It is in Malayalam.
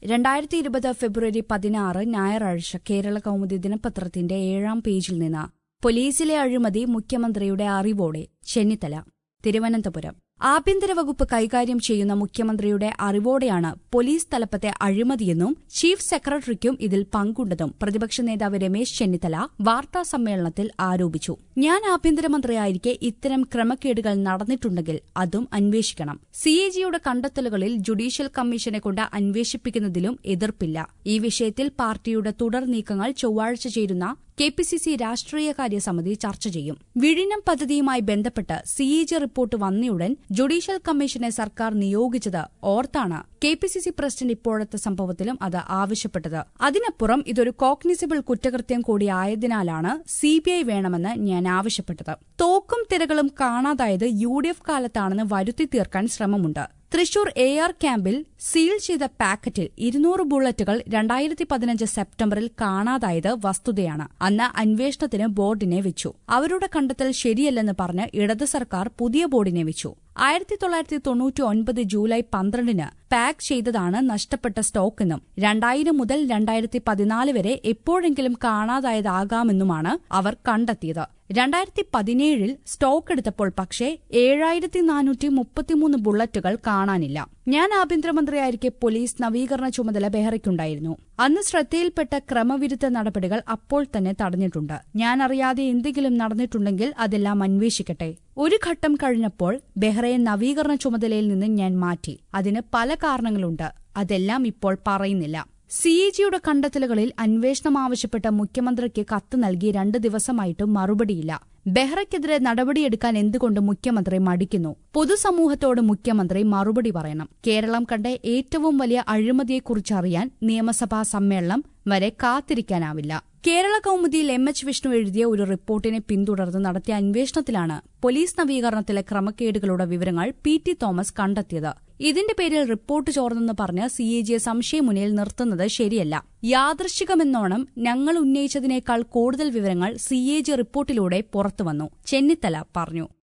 രണ്ടായിരത്തി ഇരുപത് ഫെബ്രുവരി പതിനാറ് ഞായറാഴ്ച കേരള കൗമുദി ദിനപത്രത്തിന്റെ ഏഴാം പേജിൽ നിന്ന് പോലീസിലെ അഴിമതി മുഖ്യമന്ത്രിയുടെ അറിവോടെ ചെന്നിത്തല തിരുവനന്തപുരം ആഭ്യന്തര വകുപ്പ് കൈകാര്യം ചെയ്യുന്ന മുഖ്യമന്ത്രിയുടെ അറിവോടെയാണ് പോലീസ് തലപ്പത്തെ അഴിമതിയെന്നും ചീഫ് സെക്രട്ടറിക്കും ഇതിൽ പങ്കുണ്ടെന്നും പ്രതിപക്ഷ നേതാവ് രമേശ് ചെന്നിത്തല വാർത്താ സമ്മേളനത്തിൽ ആരോപിച്ചു ഞാൻ ആഭ്യന്തരമന്ത്രിയായിരിക്കെ ഇത്തരം ക്രമക്കേടുകൾ നടന്നിട്ടുണ്ടെങ്കിൽ അതും അന്വേഷിക്കണം സിഎജിയുടെ കണ്ടെത്തലുകളിൽ ജുഡീഷ്യൽ കമ്മീഷനെ കൊണ്ട് അന്വേഷിപ്പിക്കുന്നതിലും എതിർപ്പില്ല ഈ വിഷയത്തിൽ പാർട്ടിയുടെ തുടർ നീക്കങ്ങൾ ചൊവ്വാഴ്ച ചേരുന്ന കെ പി സി സി രാഷ്ട്രീയകാര്യ സമിതി ചർച്ച ചെയ്യും വിഴിഞ്ഞം പദ്ധതിയുമായി ബന്ധപ്പെട്ട് സിഇജി റിപ്പോർട്ട് വന്നയുടൻ ജുഡീഷ്യൽ കമ്മീഷനെ സർക്കാർ നിയോഗിച്ചത് ഓർത്താണ് K P C C president ഇപ്പോഴത്തെ സംഭവത്തിലും അത് ആവശ്യപ്പെട്ടത് അതിനപ്പുറം ഇതൊരു കോഗ്നിസിബിൾ കുറ്റകൃത്യം കൂടിയായതിനാലാണ് സിബിഐ വേണമെന്ന് ഞാൻ ആവശ്യപ്പെട്ടത് തോക്കും തിരകളും കാണാതായത് യു ഡി എഫ് കാലത്താണെന്ന് വരുത്തി തീർക്കാൻ ശ്രമമുണ്ട് തൃശൂർ എ ആർ ക്യാമ്പിൽ സീൽ ചെയ്ത പാക്കറ്റിൽ ഇരുന്നൂറ് ബുള്ളറ്റുകൾ രണ്ടായിരത്തി പതിനഞ്ച് സെപ്റ്റംബറിൽ കാണാതായത് വസ്തുതയാണ് അന്ന് അന്വേഷണത്തിന് ബോർഡിനെ വെച്ചു അവരുടെ കണ്ടെത്തൽ ശരിയല്ലെന്ന് പറഞ്ഞ് ഇടത് സർക്കാർ പുതിയ ബോർഡിനെ വെച്ചു ആയിരത്തി തൊള്ളായിരത്തി തൊണ്ണൂറ്റി ഒൻപത് ജൂലൈ പന്ത്രണ്ടിന് പാക്ക് ചെയ്തതാണ് നഷ്ടപ്പെട്ട സ്റ്റോക്കെന്നും രണ്ടായിരം മുതൽ രണ്ടായിരത്തി പതിനാല് വരെ എപ്പോഴെങ്കിലും കാണാതായതാകാമെന്നുമാണ് അവർ കണ്ടെത്തിയത് രണ്ടായിരത്തി പതിനേഴിൽ സ്റ്റോക്ക് എടുത്തപ്പോൾ പക്ഷേ ഏഴായിരത്തി നാനൂറ്റി മുപ്പത്തിമൂന്ന് ബുള്ളറ്റുകൾ കാണാനില്ല ഞാൻ ആഭ്യന്തരമന്ത്രിയായിരിക്കെ പോലീസ് നവീകരണ ചുമതല ബെഹ്റയ്ക്കുണ്ടായിരുന്നു അന്ന് ശ്രദ്ധയിൽപ്പെട്ട ക്രമവിരുദ്ധ നടപടികൾ അപ്പോൾ തന്നെ തടഞ്ഞിട്ടുണ്ട് ഞാൻ അറിയാതെ എന്തെങ്കിലും നടന്നിട്ടുണ്ടെങ്കിൽ അതെല്ലാം അന്വേഷിക്കട്ടെ ഒരു ഘട്ടം കഴിഞ്ഞപ്പോൾ ബെഹ്റയെ നവീകരണ ചുമതലയിൽ നിന്ന് ഞാൻ മാറ്റി അതിന് പല കാരണങ്ങളുണ്ട് അതെല്ലാം ഇപ്പോൾ പറയുന്നില്ല സിഎജിയുടെ കണ്ടെത്തലുകളിൽ അന്വേഷണം ആവശ്യപ്പെട്ട മുഖ്യമന്ത്രിക്ക് കത്ത് നൽകി രണ്ട് ദിവസമായിട്ടും മറുപടിയില്ല ബെഹ്റയ്ക്കെതിരെ നടപടിയെടുക്കാൻ എന്തുകൊണ്ട് മുഖ്യമന്ത്രി മടിക്കുന്നു പൊതുസമൂഹത്തോട് മുഖ്യമന്ത്രി മറുപടി പറയണം കേരളം കണ്ട ഏറ്റവും വലിയ അഴിമതിയെക്കുറിച്ചറിയാൻ നിയമസഭാ സമ്മേളനം വരെ കാത്തിരിക്കാനാവില്ല കേരള കൌമുദിയിൽ എം എച്ച് വിഷ്ണു എഴുതിയ ഒരു റിപ്പോർട്ടിനെ പിന്തുടർന്ന് നടത്തിയ അന്വേഷണത്തിലാണ് പോലീസ് നവീകരണത്തിലെ ക്രമക്കേടുകളുടെ വിവരങ്ങൾ പി ടി തോമസ് കണ്ടെത്തിയത് ഇതിന്റെ പേരിൽ റിപ്പോർട്ട് ചോർന്നെന്ന് പറഞ്ഞ് സി എ ജിയെ സംശയമുനയിൽ നിർത്തുന്നത് ശരിയല്ല യാദൃശികമെന്നോണം ഞങ്ങൾ ഉന്നയിച്ചതിനേക്കാൾ കൂടുതൽ വിവരങ്ങൾ സി എ ജി റിപ്പോർട്ടിലൂടെ പുറത്തുവന്നു ചെന്നിത്തല പറഞ്ഞു